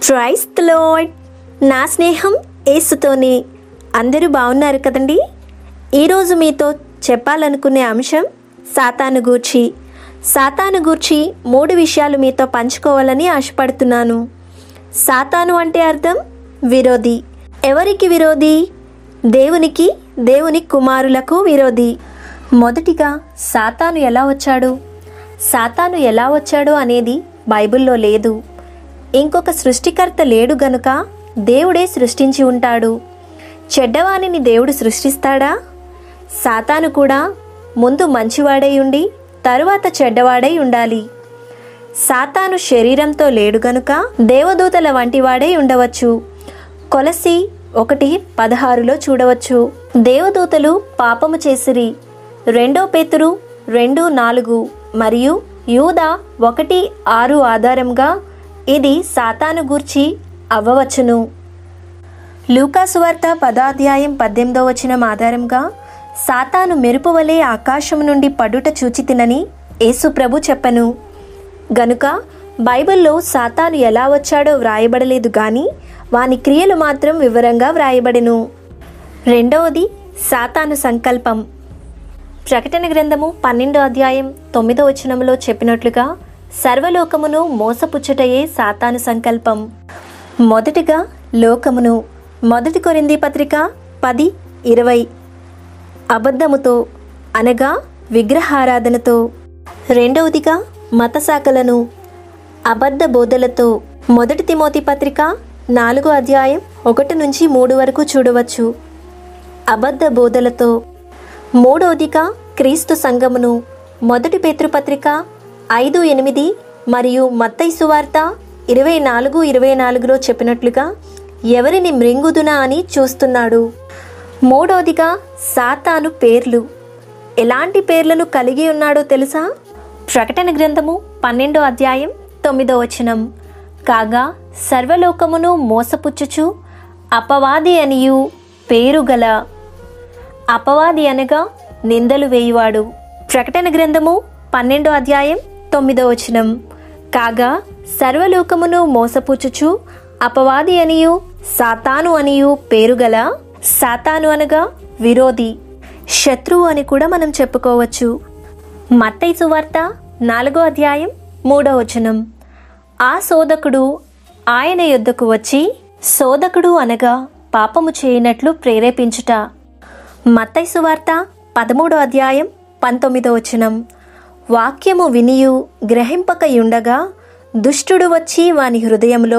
Christ lord నా స్నేహం ఏసుతోనే అందరూ బాగున్నారు కదండి ఈరోజు మీతో చెప్పాలనుకునే అంశం సాతాను గూర్చి సాతాను గూర్చి మూడు విషయాలు మీతో పంచుకోవాలని ఆశపడుతున్నాను సాతాను అంటే అర్థం విరోధి ఎవరికి విరోధి దేవునికి దేవుని కుమారులకు విరోధి మొదటిగా సాతాను ఎలా వచ్చాడు సాతాను ఎలా వచ్చాడు అనేది బైబిల్లో లేదు ఇంకొక సృష్టికర్త లేడు గనుక దేవుడే సృష్టించి ఉంటాడు చెడ్డవానిని దేవుడు సృష్టిస్తాడా సాతాను కూడా ముందు మంచివాడై ఉండి తరువాత చెడ్డవాడై ఉండాలి సాతాను శరీరంతో లేడు గనుక దేవదూతల వంటివాడై ఉండవచ్చు కొలసి ఒకటి పదహారులో చూడవచ్చు దేవదూతలు పాపము చేసిరి రెండో పేతురు రెండు నాలుగు మరియు యూద ఒకటి ఆరు ఆధారంగా ఇది సాతాను గూర్చి అవ్వవచ్చును లూకాసు వార్త పదాధ్యాయం పద్దెనిమిదో వచనం ఆధారంగా సాతాను మెరుపు వలె ఆకాశం నుండి పడుట చూచితినని యేసు ప్రభు చెప్పను గనుక బైబిల్లో సాతాను ఎలా వచ్చాడో వ్రాయబడలేదు కానీ వాని క్రియలు మాత్రం వివరంగా వ్రాయబడెను రెండవది సాతాను సంకల్పం ప్రకటన గ్రంథము పన్నెండో అధ్యాయం తొమ్మిదో వచనంలో చెప్పినట్లుగా సర్వలోకమును మోసపుచ్చుటయే సాతాను సంకల్పం మొదటిగా లోకమును మొదటి కొరింది పత్రిక పది ఇరవై అబద్ధముతో అనగా విగ్రహారాధనతో రెండవదిగా మతశాఖలను అబద్ధ బోధలతో మొదటి తిమోతి పత్రిక నాలుగో అధ్యాయం ఒకటి నుంచి మూడు వరకు చూడవచ్చు అబద్ధ బోధలతో మూడవదిగా క్రీస్తు సంఘమును మొదటి పేతృపత్రిక ఐదు ఎనిమిది మరియు మత్తయి సువార్త ఇరవై నాలుగు ఇరవై నాలుగులో చెప్పినట్లుగా ఎవరిని మృంగుదునా అని చూస్తున్నాడు మూడవదిగా సాతాను పేర్లు ఎలాంటి పేర్లను కలిగి ఉన్నాడో తెలుసా ప్రకటన గ్రంథము పన్నెండో అధ్యాయం తొమ్మిదో వచనం కాగా సర్వలోకమును మోసపుచ్చుచు అపవాది అనియు పేరుగల అపవాది అనగా నిందలు వేయువాడు ప్రకటన గ్రంథము పన్నెండో అధ్యాయం తొమ్మిదో వచనం కాగా సర్వలోకమును మోసపుచ్చుచు అపవాది అనియు సాతాను అనియు పేరుగల సాతాను అనగా విరోధి శత్రువు అని కూడా మనం చెప్పుకోవచ్చు మత్తయి సువార్త నాలుగో అధ్యాయం మూడో వచనం ఆ శోధకుడు ఆయన యొద్దకు వచ్చి శోధకుడు అనగా పాపము చేయనట్లు ప్రేరేపించుట మత్తయి సువార్త పదమూడో అధ్యాయం పంతొమ్మిదో వచనం వాక్యము వినియు గ్రహింపకయుండగా దుష్టుడు వచ్చి వాని హృదయంలో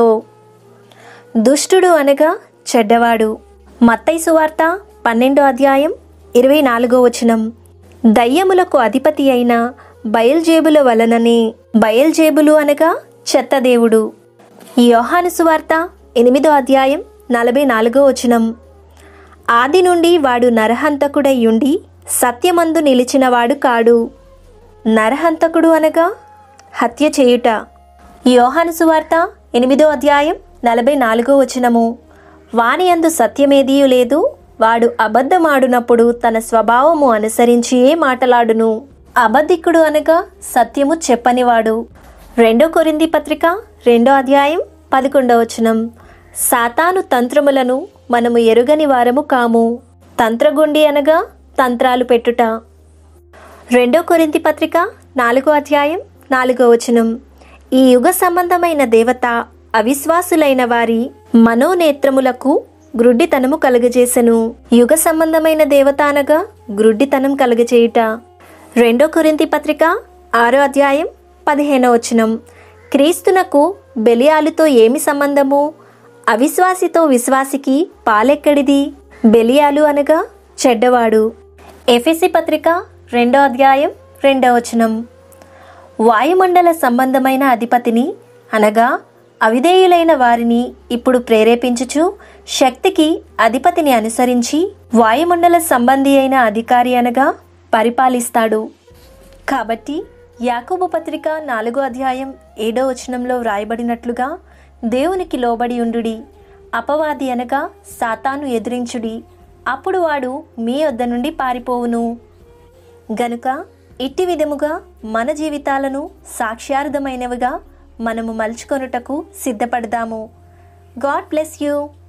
దుష్టుడు అనగా చెడ్డవాడు మత్తయి సువార్త పన్నెండో అధ్యాయం ఇరవై నాలుగో వచనం దయ్యములకు అధిపతి అయిన బయల్జేబుల వలననే బయల్జేబులు అనగా చెత్తదేవుడు యోహాను సువార్త ఎనిమిదో అధ్యాయం నలభై నాలుగో వచనం ఆది నుండి వాడు నరహంతకుడై ఉండి సత్యమందు నిలిచినవాడు కాడు నరహంతకుడు అనగా హత్య చేయుట యోహాను సువార్త ఎనిమిదో అధ్యాయం నలభై నాలుగో వచనము వాని అందు సత్యమేదియు లేదు వాడు అబద్ధమాడునప్పుడు తన స్వభావము అనుసరించియే మాటలాడును అబద్ధికుడు అనగా సత్యము చెప్పనివాడు రెండో కొరింది పత్రిక రెండో అధ్యాయం పదకొండవ వచనం సాతాను తంత్రములను మనము ఎరుగని వారము కాము తంత్రగుండి అనగా తంత్రాలు పెట్టుట రెండో కొరింతి పత్రిక నాలుగో అధ్యాయం నాలుగో వచనం ఈ యుగ సంబంధమైన దేవత అవిశ్వాసులైన వారి మనోనేత్రములకు గ్రుడ్డితనము కలుగజేసెను యుగ సంబంధమైన దేవత అనగా గ్రుడ్డితనం కలుగజేయుట రెండో కొరింతి పత్రిక ఆరో అధ్యాయం పదిహేనో వచనం క్రీస్తునకు బెలియాలుతో ఏమి సంబంధము అవిశ్వాసితో విశ్వాసికి పాలెక్కడిది బెలియాలు అనగా చెడ్డవాడు ఎఫెసి పత్రిక రెండో అధ్యాయం రెండో వచనం వాయుమండల సంబంధమైన అధిపతిని అనగా అవిధేయులైన వారిని ఇప్పుడు ప్రేరేపించుచు శక్తికి అధిపతిని అనుసరించి వాయుమండల సంబంధి అయిన అధికారి అనగా పరిపాలిస్తాడు కాబట్టి యాకోబు పత్రిక నాలుగో అధ్యాయం ఏడో వచనంలో వ్రాయబడినట్లుగా దేవునికి లోబడి ఉండుడి అపవాది అనగా సాతాను ఎదిరించుడి అప్పుడు వాడు మీ వద్ద నుండి పారిపోవును గనుక ఇట్టి విధముగా మన జీవితాలను సాక్ష్యార్థమైనవిగా మనము మలుచుకొనుటకు సిద్ధపడదాము గాడ్ బ్లెస్ యూ